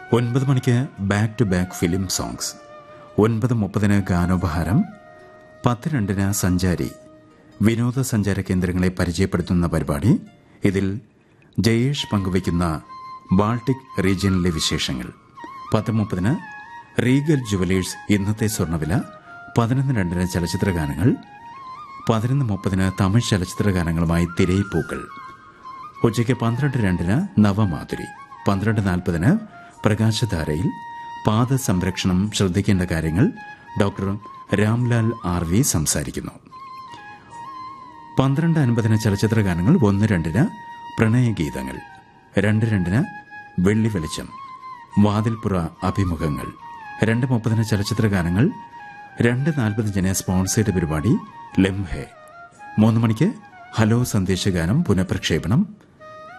ഒൻപത് മണിക്ക് back to back film songs ഒൻപത് മുപ്പതിന് ഗാനോപഹാരം പത്ത് രണ്ടിന് സഞ്ചാരി വിനോദസഞ്ചാര കേന്ദ്രങ്ങളെ പരിചയപ്പെടുത്തുന്ന പരിപാടി ഇതിൽ ജയേഷ് പങ്കുവയ്ക്കുന്ന ബാൾട്ടിക് റീജിയനിലെ വിശേഷങ്ങൾ പത്ത് മുപ്പതിന് റീഗൽ ജുവലേഴ്സ് ഇന്നത്തെ സ്വർണ്ണവില പതിനൊന്ന് രണ്ടിന് ചലച്ചിത്ര ഗാനങ്ങൾ പതിനൊന്ന് മുപ്പതിന് തമിഴ് ചലച്ചിത്ര ഗാനങ്ങളുമായി തിരയിപ്പൂക്കൾ ഉച്ചയ്ക്ക് പന്ത്രണ്ട് രണ്ടിന് നവമാധുരി പന്ത്രണ്ട് നാൽപ്പതിന് പ്രകാശധാരയിൽ പാദ സംരക്ഷണം ശ്രദ്ധിക്കേണ്ട കാര്യങ്ങൾ ഡോക്ടർ രാംലാൽ ആർ വി സംസാരിക്കുന്നു പന്ത്രണ്ട് അൻപതിന് ചലച്ചിത്ര ഗാനങ്ങൾ ഒന്ന് രണ്ടിന് പ്രണയഗീതങ്ങൾ രണ്ട് രണ്ടിന് വെള്ളി വെളിച്ചം വാതിൽപ്പുറ അഭിമുഖങ്ങൾ രണ്ട് മുപ്പതിന് ചലച്ചിത്ര ഗാനങ്ങൾ രണ്ട് നാൽപ്പത്തഞ്ചിന് സ്പോൺസേഡ് പരിപാടി ലെംഹെ മൂന്ന് മണിക്ക് ഹലോ സന്ദേശഗാനം പുനഃപ്രക്ഷേപണം